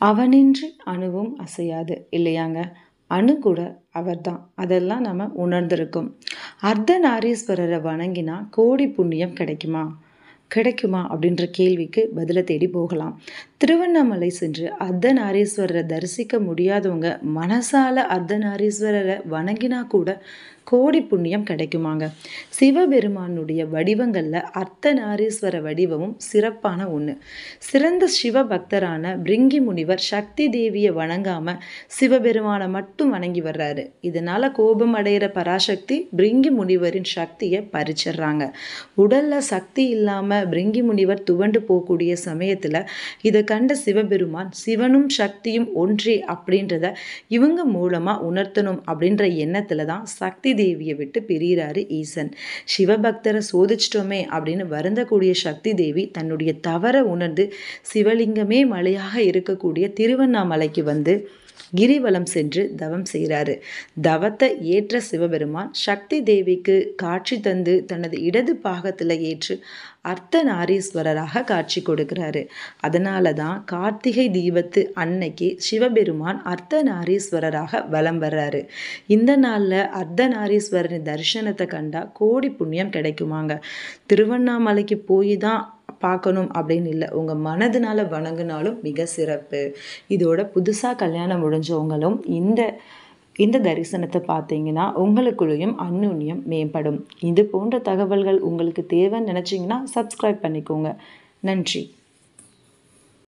அவனின்றி அணுவும் அசையாது இல்லையாங்க அணு கூட அவர்தான் அதெல்லாம் நம்ம உணர்ந்திருக்கோம் அர்த்தநாரீஸ்வரரை வணங்கினா கோடி புண்ணியம் கிடைக்குமா கிடைக்குமா அப்படின்ற கேள்விக்கு பதிலை தேடி போகலாம் திருவண்ணாமலை சென்று அர்த்தநாரீஸ்வரரை தரிசிக்க முடியாதவங்க மனசால அர்த்தநாரீஸ்வரரை வணங்கினா கூட கோடி புண்ணியம் கிடைக்குமாங்க சிவபெருமானுடைய வடிவங்களில் அர்த்தநாரீஸ்வர வடிவமும் சிறப்பான ஒன்று சிறந்த சிவபக்தரான பிரிங்கி முனிவர் சக்தி தேவியை வணங்காம சிவபெருமானை மட்டும் வணங்கி வர்றாரு இதனால கோபம் அடைகிற பராசக்தி பிரிங்கி முனிவரின் சக்தியை பறிச்சிடுறாங்க உடல்ல சக்தி இல்லாம பிரிங்கி முனிவர் துவண்டு போகக்கூடிய சமயத்துல இதை கண்ட சிவபெருமான் சிவனும் சக்தியும் ஒன்றே அப்படின்றத இவங்க மூலமா உணர்த்தணும் அப்படின்ற எண்ணத்துல தான் சக்தி தேவியை விட்டு பிரிகிறாரு ஈசன் சிவபக்தரை சோதிச்சிட்டோமே அப்படின்னு வருந்தக்கூடிய சக்தி தேவி தன்னுடைய தவற உணர்ந்து சிவலிங்கமே மலையாக இருக்கக்கூடிய திருவண்ணாமலைக்கு வந்து கிரிவலம் சென்று தவம் செய்கிறாரு தவத்தை ஏற்ற சிவபெருமான் சக்தி தேவிக்கு காட்சி தந்து தனது இடது பாகத்தில் ஏற்று அர்த்தநாரீஸ்வரராக காட்சி கொடுக்கிறாரு அதனால தான் கார்த்திகை தீபத்து அன்னைக்கு சிவபெருமான் அர்த்தநாரீஸ்வரராக வலம் வர்றாரு இந்த நாளில் அர்த்தநாரீஸ்வரரின் தரிசனத்தை கண்டா கோடி புண்ணியம் கிடைக்குமாங்க திருவண்ணாமலைக்கு போய் தான் பார்க்கணும் அப்படின்னு இல்லை உங்கள் மனதினால வணங்கினாலும் மிக சிறப்பு இதோட புதுசாக கல்யாணம் முடிஞ்சவங்களும் இந்த இந்த தரிசனத்தை பார்த்தீங்கன்னா உங்களுக்குள்ளேயும் அந்யுன்யம் மேம்படும் இது போன்ற தகவல்கள் உங்களுக்கு தேவைன்னு நினச்சிங்கன்னா சப்ஸ்கிரைப் பண்ணிக்கோங்க நன்றி